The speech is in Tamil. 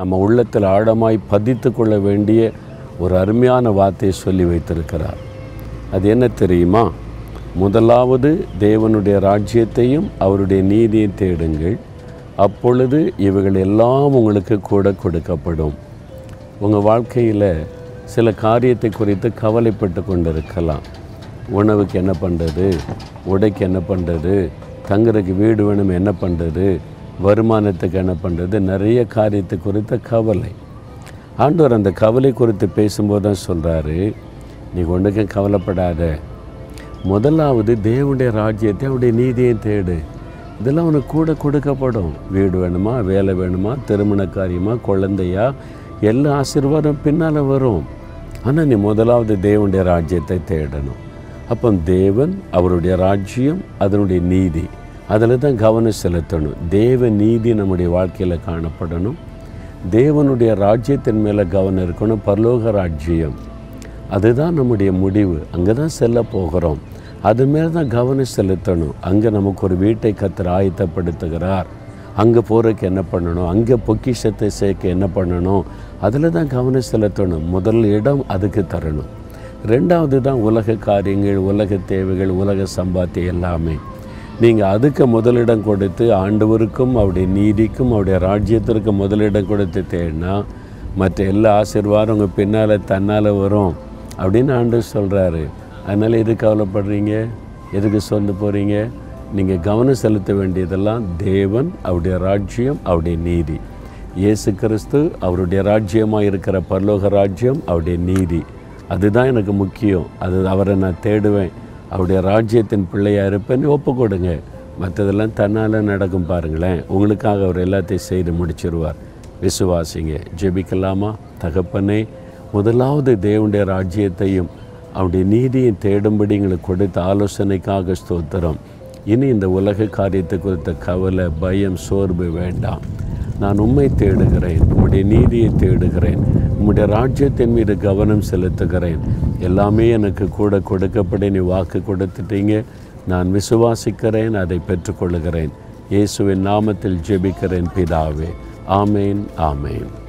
நம்ம உள்ளத்தில் ஆழமாய் பதித்து கொள்ள வேண்டிய ஒரு அருமையான வார்த்தையை சொல்லி வைத்திருக்கிறார் அது என்ன தெரியுமா முதலாவது தேவனுடைய ராஜ்யத்தையும் அவருடைய நீதியையும் தேடுங்கள் அப்பொழுது இவைகள் எல்லாம் உங்களுக்கு கூட கொடுக்கப்படும் உங்கள் வாழ்க்கையில் சில காரியத்தை குறித்து கவலைப்பட்டு கொண்டிருக்கலாம் உணவுக்கு என்ன பண்ணுறது உடைக்கு என்ன பண்ணுறது தங்குறதுக்கு வீடு வேணும் என்ன பண்ணுறது வருமானத்துக்கு என்ன பண்ணுறது நிறைய காரியத்தை குறித்த கவலை ஆண்டவர் அந்த கவலை குறித்து பேசும்போது தான் சொல்கிறாரு நீ ஒன்றுக்கும் கவலைப்படாத முதலாவது தேவனுடைய ராஜ்யத்தை அவருடைய நீதியை தேடு இதெல்லாம் உனக்கு கூட கொடுக்கப்படும் வீடு வேணுமா வேலை வேணுமா திருமண காரியமா குழந்தையா எல்லா ஆசீர்வாதம் பின்னால் வரும் ஆனால் நீ முதலாவது தேவனுடைய ராஜ்யத்தை தேடணும் அப்போ தேவன் அவருடைய ராஜ்யம் அதனுடைய நீதி அதில் தான் கவனம் செலுத்தணும் தேவ நீதி நம்முடைய வாழ்க்கையில் காணப்படணும் தேவனுடைய ராஜ்யத்தின் மேலே கவனம் இருக்கணும் பரலோக ராஜ்யம் அதுதான் நம்முடைய முடிவு அங்கே தான் செல்ல போகிறோம் அது மேலே தான் கவனம் செலுத்தணும் அங்கே நமக்கு ஒரு வீட்டை கத்தர் ஆயத்தப்படுத்துகிறார் அங்கே போகிறதுக்கு என்ன பண்ணணும் அங்கே பொக்கிஷத்தை சேர்க்க என்ன பண்ணணும் அதில் தான் கவனம் செலுத்தணும் முதல் இடம் அதுக்கு தரணும் ரெண்டாவது தான் உலக காரியங்கள் உலக தேவைகள் உலக சம்பாத்தியம் எல்லாமே நீங்கள் அதுக்கு முதலிடம் கொடுத்து ஆண்டவருக்கும் அவருடைய நீதிக்கும் அவருடைய ராஜ்யத்திற்கும் முதலிடம் கொடுத்து தேடினா மற்ற எல்லா ஆசீர்வாதம் உங்கள் பின்னால் தன்னால் வரும் அப்படின்னு ஆண்டவர் சொல்கிறாரு அதனால் எது கவலைப்படுறீங்க எதுக்கு சொந்து போகிறீங்க நீங்கள் கவனம் செலுத்த வேண்டியதெல்லாம் தேவன் அவருடைய ராஜ்யம் அவருடைய நீதி இயேசு கிறிஸ்து அவருடைய ராஜ்யமாக இருக்கிற பரலோக ராஜ்யம் அவருடைய நீதி அதுதான் எனக்கு முக்கியம் அது அவரை நான் தேடுவேன் அவருடைய ராஜ்யத்தின் பிள்ளையாக இருப்பேன்னு ஒப்பு கொடுங்க மற்றதெல்லாம் தன்னால் நடக்கும் பாருங்களேன் உங்களுக்காக அவர் எல்லாத்தையும் செய்து முடிச்சிருவார் விசுவாசிங்க ஜெபிக்கலாமா தகப்பனே முதலாவது தேவனுடைய ராஜ்யத்தையும் அவருடைய நீதியை தேடும்படி எங்களுக்கு கொடுத்த ஆலோசனைக்காக ஸ்தோத்திரம் இனி இந்த உலக காரியத்தை குறித்த கவலை பயம் சோர்வு வேண்டாம் நான் உம்மை தேடுகிறேன் உம்முடைய நீதியை தேடுகிறேன் உம்முடைய ராஜ்யத்தின் மீது கவனம் செலுத்துகிறேன் எல்லாமே எனக்கு கூட கொடுக்கப்படி நீ வாக்கு கொடுத்துட்டீங்க நான் விசுவாசிக்கிறேன் அதை பெற்றுக்கொள்கிறேன் இயேசுவின் நாமத்தில் ஜெபிக்கிறேன் பிதாவே ஆமேன் ஆமேன்